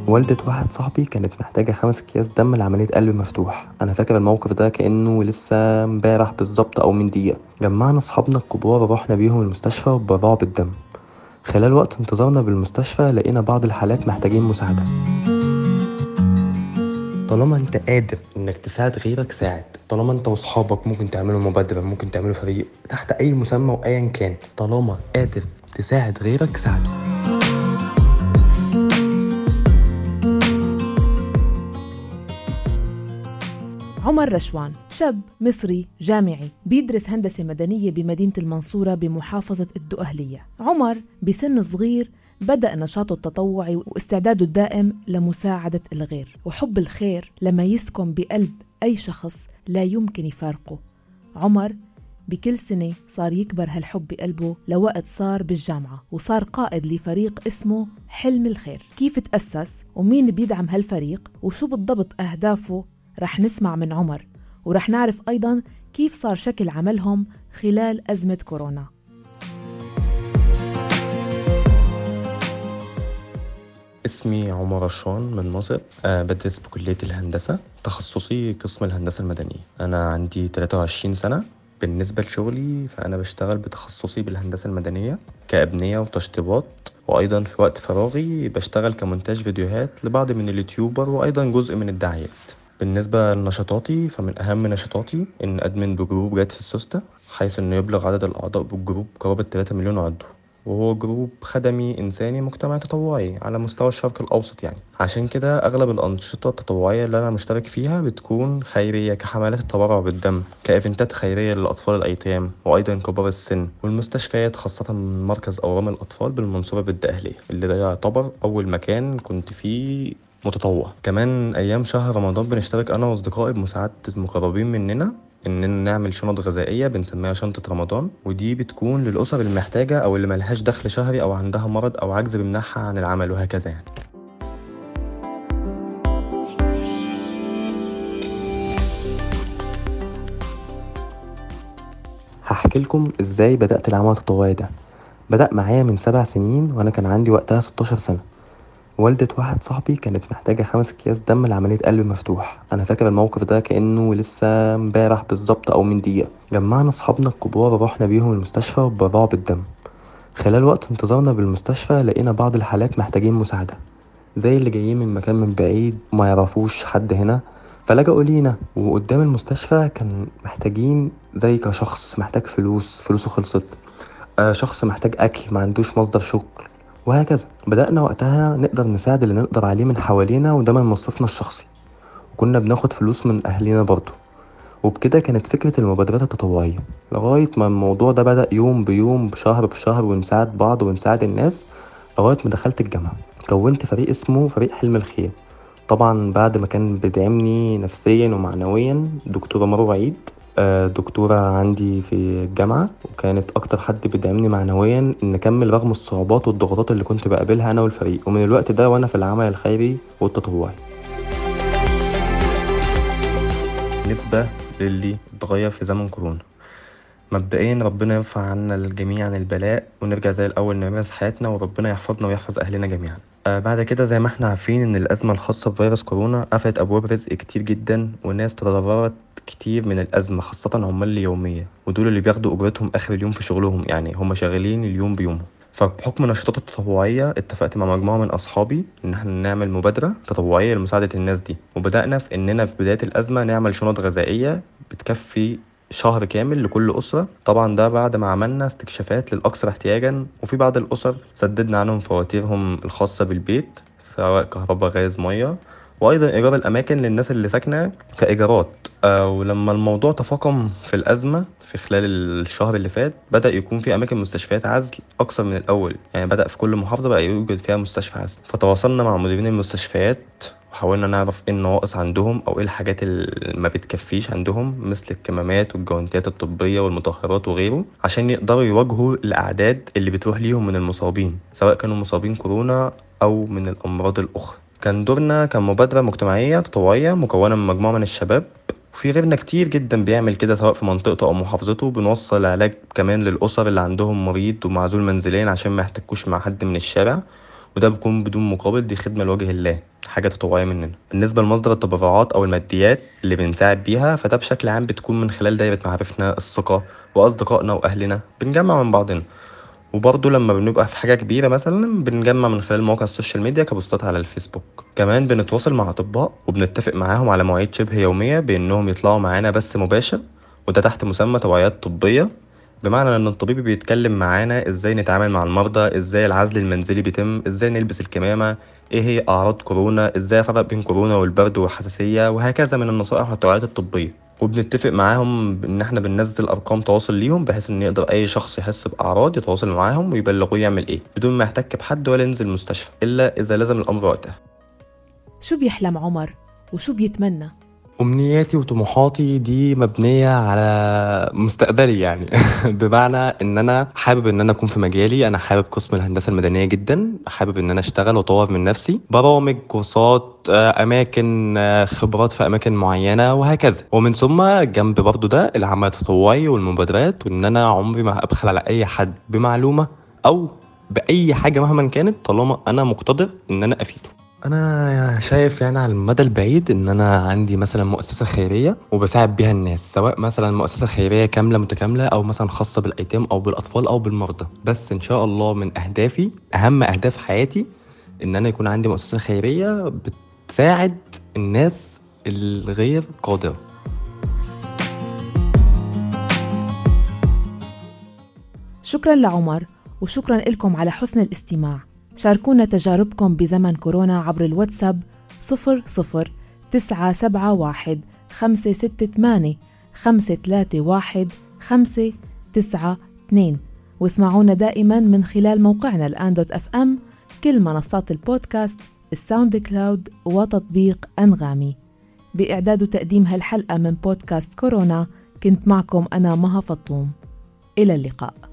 والدة واحد صاحبي كانت محتاجة خمس أكياس دم لعملية قلب مفتوح أنا فاكر الموقف ده كأنه لسه امبارح بالظبط أو من دقيقة جمعنا أصحابنا الكبار ورحنا بيهم المستشفى واتبرعوا بالدم خلال وقت انتظارنا بالمستشفى لقينا بعض الحالات محتاجين مساعدة طالما انت قادر انك تساعد غيرك ساعد طالما انت واصحابك ممكن تعملوا مبادرة ممكن تعملوا فريق تحت اي مسمى وايا كان طالما قادر تساعد غيرك ساعده عمر رشوان شاب مصري جامعي بيدرس هندسة مدنية بمدينة المنصورة بمحافظة الدقهلية عمر بسن صغير بدأ نشاطه التطوعي واستعداده الدائم لمساعدة الغير وحب الخير لما يسكن بقلب أي شخص لا يمكن يفارقه عمر بكل سنة صار يكبر هالحب بقلبه لوقت صار بالجامعة وصار قائد لفريق اسمه حلم الخير كيف تأسس ومين بيدعم هالفريق وشو بالضبط أهدافه رح نسمع من عمر ورح نعرف أيضا كيف صار شكل عملهم خلال أزمة كورونا اسمي عمر رشوان من مصر أه بدرس بكلية الهندسة تخصصي قسم الهندسة المدنية أنا عندي 23 سنة بالنسبة لشغلي فأنا بشتغل بتخصصي بالهندسة المدنية كأبنية وتشطيبات وأيضا في وقت فراغي بشتغل كمونتاج فيديوهات لبعض من اليوتيوبر وأيضا جزء من الدعايات بالنسبة لنشاطاتي فمن أهم نشاطاتي إن أدمن بجروب جات في السوستة حيث إنه يبلغ عدد الأعضاء بالجروب قرابة 3 مليون عضو وهو جروب خدمي إنساني مجتمعي تطوعي على مستوى الشرق الأوسط يعني عشان كده أغلب الأنشطة التطوعية اللي أنا مشترك فيها بتكون خيرية كحملات التبرع بالدم كإيفنتات خيرية للأطفال الأيتام وأيضا كبار السن والمستشفيات خاصة مركز أورام الأطفال بالمنصورة بالدقهلية اللي ده يعتبر أول مكان كنت فيه متطوع كمان أيام شهر رمضان بنشترك أنا وأصدقائي بمساعدة المقربين مننا إننا نعمل شنط غذائية بنسميها شنطة رمضان ودي بتكون للأسر المحتاجة أو اللي ملهاش دخل شهري أو عندها مرض أو عجز بيمنعها عن العمل وهكذا يعني هحكي لكم ازاي بدأت العمل التطوعي ده بدأ معايا من سبع سنين وأنا كان عندي وقتها 16 سنة والدة واحد صاحبي كانت محتاجة خمس أكياس دم لعملية قلب مفتوح أنا فاكر الموقف ده كأنه لسه امبارح بالظبط أو من دقيقة جمعنا أصحابنا الكبار ورحنا بيهم المستشفى واتبرعوا بالدم خلال وقت انتظارنا بالمستشفى لقينا بعض الحالات محتاجين مساعدة زي اللي جايين من مكان من بعيد ما يعرفوش حد هنا فلجأوا لينا وقدام المستشفى كان محتاجين زي كشخص محتاج فلوس فلوسه خلصت آه شخص محتاج أكل ما عندوش مصدر شغل وهكذا بدأنا وقتها نقدر نساعد اللي نقدر عليه من حوالينا وده من مصرفنا الشخصي وكنا بناخد فلوس من أهلنا برضه وبكده كانت فكرة المبادرات التطوعية لغاية ما الموضوع ده بدأ يوم بيوم بشهر بشهر ونساعد بعض ونساعد الناس لغاية ما دخلت الجامعة كونت فريق اسمه فريق حلم الخير طبعا بعد ما كان بيدعمني نفسيا ومعنويا دكتورة مروة عيد آه، دكتورة عندي في الجامعة وكانت أكتر حد بيدعمني معنويا إن أكمل رغم الصعوبات والضغوطات اللي كنت بقابلها أنا والفريق ومن الوقت ده وأنا في العمل الخيري والتطوعي بالنسبة للي اتغير في زمن كورونا مبدئيا ربنا يرفع عنا الجميع عن البلاء ونرجع زي الأول نمارس حياتنا وربنا يحفظنا ويحفظ أهلنا جميعا آه بعد كده زي ما احنا عارفين ان الأزمة الخاصة بفيروس كورونا قفلت أبواب رزق كتير جدا والناس تضررت كتير من الأزمة خاصة عمال اليومية ودول اللي بياخدوا أجرتهم آخر اليوم في شغلهم يعني هم شغالين اليوم بيومهم فبحكم النشاطات التطوعية اتفقت مع مجموعة من أصحابي إن احنا نعمل مبادرة تطوعية لمساعدة الناس دي وبدأنا في إننا في بداية الأزمة نعمل شنط غذائية بتكفي شهر كامل لكل أسرة طبعا ده بعد ما عملنا استكشافات للأكثر احتياجا وفي بعض الأسر سددنا عنهم فواتيرهم الخاصة بالبيت سواء كهرباء غاز مية وأيضا إيجار الأماكن للناس اللي ساكنة كإيجارات آه ولما الموضوع تفاقم في الأزمة في خلال الشهر اللي فات بدأ يكون في أماكن مستشفيات عزل أكثر من الأول يعني بدأ في كل محافظة بقى يوجد فيها مستشفى عزل فتواصلنا مع مديرين المستشفيات وحاولنا نعرف ايه النواقص عندهم او ايه الحاجات اللي ما بتكفيش عندهم مثل الكمامات والجوانتيات الطبية والمطهرات وغيره عشان يقدروا يواجهوا الأعداد اللي بتروح ليهم من المصابين سواء كانوا مصابين كورونا أو من الأمراض الأخرى كان دورنا كمبادرة مجتمعية تطوعية مكونة من مجموعة من الشباب وفي غيرنا كتير جدا بيعمل كده سواء في منطقته أو محافظته بنوصل علاج كمان للأسر اللي عندهم مريض ومعزول منزليا عشان ما يحتكوش مع حد من الشارع وده بيكون بدون مقابل دي خدمة لوجه الله حاجة تطوعية مننا بالنسبة لمصدر التبرعات أو الماديات اللي بنساعد بيها فده بشكل عام بتكون من خلال دايرة معارفنا الثقة وأصدقائنا وأهلنا بنجمع من بعضنا وبرضه لما بنبقى في حاجة كبيرة مثلا بنجمع من خلال مواقع السوشيال ميديا كبوستات على الفيسبوك كمان بنتواصل مع أطباء وبنتفق معاهم على مواعيد شبه يومية بإنهم يطلعوا معانا بث مباشر وده تحت مسمى توعيات طبية بمعنى ان الطبيب بيتكلم معانا ازاي نتعامل مع المرضى ازاي العزل المنزلي بيتم ازاي نلبس الكمامة ايه هي اعراض كورونا ازاي افرق بين كورونا والبرد والحساسية وهكذا من النصائح والتوعيات الطبية وبنتفق معاهم ان احنا بننزل ارقام تواصل ليهم بحيث ان يقدر اي شخص يحس باعراض يتواصل معاهم ويبلغوه يعمل ايه بدون ما يحتك بحد ولا ينزل مستشفى الا اذا لزم الامر وقتها شو بيحلم عمر وشو بيتمنى أمنياتي وطموحاتي دي مبنية على مستقبلي يعني بمعنى إن أنا حابب إن أنا أكون في مجالي أنا حابب قسم الهندسة المدنية جدا حابب إن أنا أشتغل وأطور من نفسي برامج كورسات آه، أماكن آه، خبرات في أماكن معينة وهكذا ومن ثم جنب برضو ده العمل التطوعي والمبادرات وإن أنا عمري ما أبخل على أي حد بمعلومة أو بأي حاجة مهما كانت طالما أنا مقتدر إن أنا أفيده انا شايف يعني على المدى البعيد ان انا عندي مثلا مؤسسه خيريه وبساعد بيها الناس سواء مثلا مؤسسه خيريه كامله متكامله او مثلا خاصه بالايتام او بالاطفال او بالمرضى بس ان شاء الله من اهدافي اهم اهداف حياتي ان انا يكون عندي مؤسسه خيريه بتساعد الناس الغير قادره شكرا لعمر وشكرا لكم على حسن الاستماع شاركونا تجاربكم بزمن كورونا عبر الواتساب 00 971 568 531 592 واسمعونا دائما من خلال موقعنا الآن دوت اف ام كل منصات البودكاست الساوند كلاود وتطبيق أنغامي بإعداد وتقديم هالحلقة من بودكاست كورونا كنت معكم أنا مها فطوم إلى اللقاء